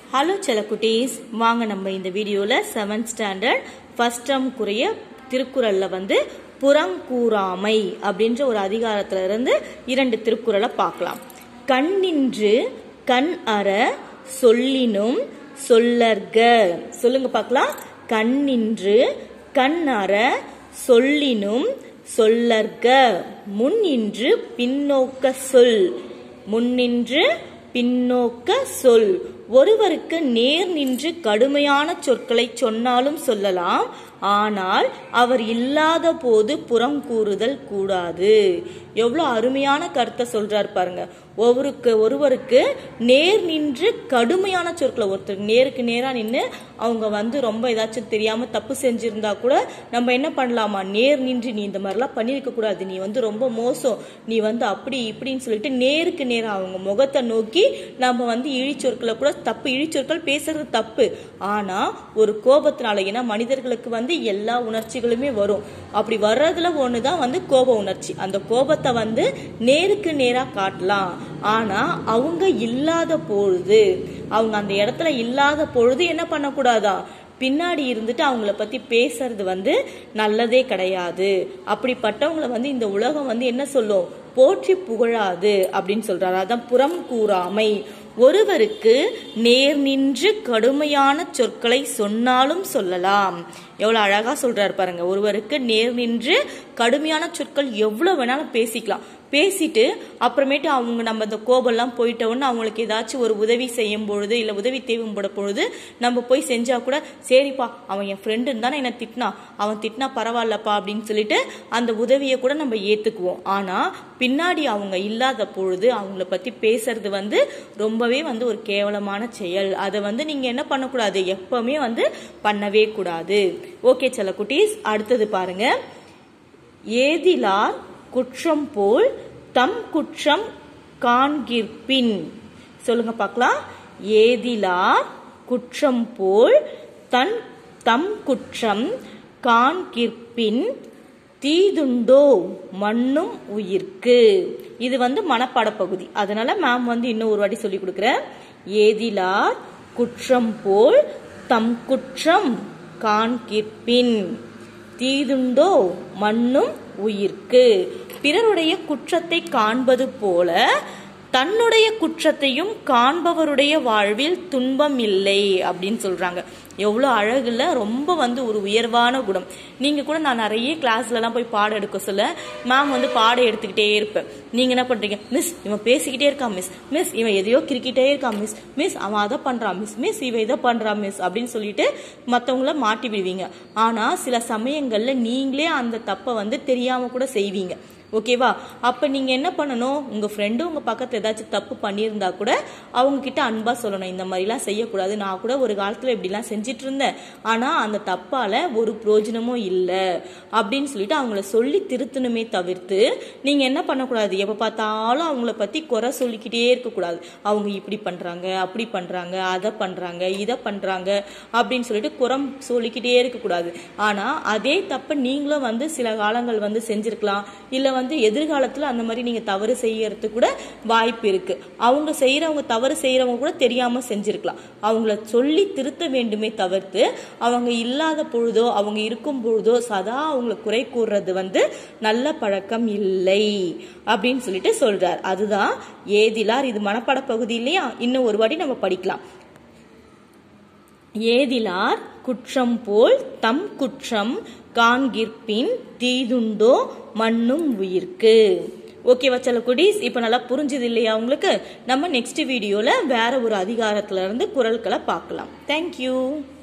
hello செல்லக்குட்டீஸ் வாங்க நம்ம இந்த வீடியோவில் செவன்த் ஸ்டாண்டர்ட் ஃபர்ஸ்ட் டேர்முக்குரிய திருக்குறளில் வந்து புறங்கூறாமை அப்படின்ற ஒரு அதிகாரத்துல இருந்து இரண்டு திருக்குறளை பார்க்கலாம் கண்ணின்று கண் அற சொல்லினும் சொல்லற்க சொல்லுங்க பார்க்கலாம் கண்ணின்று கண் அற சொல்லினும் சொல்லற்க முன்னின்று பின்னோக்க சொல் முன்னின்று பின்னோக்க சொல் ஒருவருக்கு நேர் நின்று கடுமையான சொற்களை சொன்னாலும் சொல்லலாம் ஆனால் அவர் இல்லாத போது புறம் கூறுதல் கூடாது எவ்வளோ அருமையான கருத்தை சொல்றார் பாருங்க ஒவ்வொருக்கு ஒருவருக்கு நேர் நின்று கடுமையான சொற்களை ஒருத்தர் நேருக்கு நேரா நின்று அவங்க வந்து ரொம்ப ஏதாச்சும் தெரியாம தப்பு செஞ்சிருந்தா கூட நம்ம என்ன பண்ணலாமா நேர் நின்று நீ இந்த மாதிரிலாம் பண்ணியிருக்க கூடாது நீ வந்து ரொம்ப மோசம் நீ வந்து அப்படி இப்படின்னு சொல்லிட்டு நேருக்கு நேரா அவங்க முகத்தை நோக்கி நம்ம வந்து இழிச்சொற்களை கூட தப்பு இழிச்சொற்கள் பேசுறது தப்பு ஆனா ஒரு கோபத்தினால ஏன்னா மனிதர்களுக்கு வந்து எல்லா உணர்ச்சிகளுமே வரும் அப்படி வர்றதுல ஒண்ணுதான் வந்து கோப உணர்ச்சி அந்த கோபத்தை வந்து நேருக்கு நேரா காட்டலாம் ஆனா அவங்க இல்லாத பொழுது அவங்க அந்த இடத்துல இல்லாத பொழுது என்ன பண்ணக்கூடாதா பின்னாடி இருந்துட்டு அவங்கள பத்தி பேசுறது வந்து நல்லதே கிடையாது அப்படிப்பட்டவங்கள வந்து இந்த உலகம் வந்து என்ன சொல்லும் போற்றி புகழாது அப்படின்னு சொல்றாரு அதான் புறம் கூறாமை ஒருவருக்கு நேர் நின்று கடுமையான சொற்களை சொன்னாலும் சொல்லலாம் எவ்வளவு அழகா சொல்றாரு பாருங்க ஒருவருக்கு நேர் நின்று கடுமையான சொற்கள் எவ்வளவு வேணாலும் பேசிக்கலாம் பேசிட்டு அப்புறமேட்டு அவங்க நம்ம இந்த கோபம்லாம் போயிட்ட உடனே அவங்களுக்கு ஏதாச்சும் ஒரு உதவி செய்யும் பொழுது இல்லை உதவி தேவைப்பட பொழுது நம்ம போய் செஞ்சா கூட சரிப்பா அவன் என் ஃப்ரெண்டுன்னு தானே என்ன திட்டினா அவன் திட்டினா பரவாயில்லப்பா அப்படின்னு சொல்லிட்டு அந்த உதவியை கூட நம்ம ஏத்துக்குவோம் ஆனா பின்னாடி அவங்க இல்லாத பொழுது அவங்கள பத்தி பேசுறது வந்து ரொம்பவே வந்து ஒரு கேவலமான செயல் அதை வந்து நீங்க என்ன பண்ணக்கூடாது எப்பவுமே வந்து பண்ணவே கூடாது ஓகே செல்ல குட்டீஸ் அடுத்தது பாருங்க ஏதிலார் குற்றம் போல் தம் குற்றம் காண்கிற்பின் சொல்லுங்க பார்க்கலாம் ஏதிலார் குற்றம் போல் தன் தம் குற்றம் காண்கிற்பின் தீதுண்டோ மண்ணும் உயிர்க்கு இது வந்து மனப்பாட பகுதி அதனால மேம் வந்து இன்னும் ஒரு வாட்டி சொல்லி கொடுக்குறேன் ஏதிலார் குற்றம் போல் தம் குற்றம் காண்கிற்பின் தீதுண்டோ மண்ணும் உயிர்க்கு பிறருடைய குற்றத்தை காண்பது போல தன்னுடைய குற்றத்தையும் காண்பவருடைய வாழ்வில் துன்பம் இல்லை அப்படின்னு சொல்றாங்க எவ்வளோ அழகுல ரொம்ப வந்து ஒரு உயர்வான குணம் நீங்க கூட நான் நிறைய கிளாஸ்லலாம் போய் பாடம் எடுக்க சொல்ல மேம் வந்து பாடம் எடுத்துக்கிட்டே இருப்பேன் நீங்க என்ன பண்றீங்க மிஸ் இவன் பேசிக்கிட்டே இருக்கான் மிஸ் மிஸ் இவன் எதையோ கிரிக்கிட்டே இருக்கான் மிஸ் மிஸ் அவன் அதை பண்றான் மிஸ் மிஸ் இவன் இதை பண்றான் மிஸ் அப்படின்னு சொல்லிட்டு மற்றவங்கள மாட்டி விடுவீங்க ஆனா சில சமயங்கள்ல நீங்களே அந்த தப்பை வந்து தெரியாம கூட செய்வீங்க ஓகேவா அப்ப நீங்க என்ன பண்ணணும் உங்க ஃப்ரெண்டு உங்க பக்கத்துல ஏதாச்சும் தப்பு பண்ணியிருந்தா கூட அவங்க கிட்ட அன்பா சொல்லணும் இந்த மாதிரிலாம் செய்யக்கூடாது நான் கூட ஒரு காலத்துல இப்படிலாம் செஞ்சிட்டு இருந்தேன் ஆனா அந்த தப்பால ஒரு பிரயோஜனமும் இல்லை அப்படின்னு சொல்லிட்டு அவங்கள சொல்லி திருத்தணுமே தவிர்த்து நீங்க என்ன பண்ணக்கூடாது எப்ப பார்த்தாலும் அவங்கள பத்தி குறை சொல்லிக்கிட்டே இருக்கக்கூடாது அவங்க இப்படி பண்றாங்க அப்படி பண்றாங்க அதை பண்றாங்க இதை பண்றாங்க அப்படின்னு சொல்லிட்டு குறம் சொல்லிக்கிட்டே இருக்கக்கூடாது ஆனா அதே தப்ப நீங்களும் வந்து சில காலங்கள் வந்து செஞ்சிருக்கலாம் இல்ல வந்து எதிர்காலத்துல அந்த மாதிரி நீங்க தவறு செய்யறதுக்கு கூட வாய்ப்பு இருக்கு அவங்க செய்யறவங்க தவறு செய்யறவங்க கூட தெரியாம செஞ்சிருக்கலாம் அவங்கள சொல்லி திருத்த வேண்டுமே தவிர்த்து அவங்க இல்லாத பொழுதோ அவங்க இருக்கும் பொழுதோ சதா அவங்கள குறை கூறுறது வந்து நல்ல பழக்கம் இல்லை அப்படின்னு சொல்லிட்டு சொல்றார் அதுதான் ஏதிலார் இது மனப்பட பகுதி இல்லையா இன்னும் ஒரு வாட்டி நம்ம படிக்கலாம் ஏதிலார் குற்றம் போல் தம் குற்றம் காண்கிற்பின் தீதுண்டோ மண்ணும் உயிர்க்கு ஓகேவா செல்ல குடீஸ் இப்போ நல்லா புரிஞ்சுது இல்லையா உங்களுக்கு நம்ம நெக்ஸ்ட் வீடியோவில் வேற ஒரு அதிகாரத்துல இருந்து குரல்களை பார்க்கலாம் தேங்க்யூ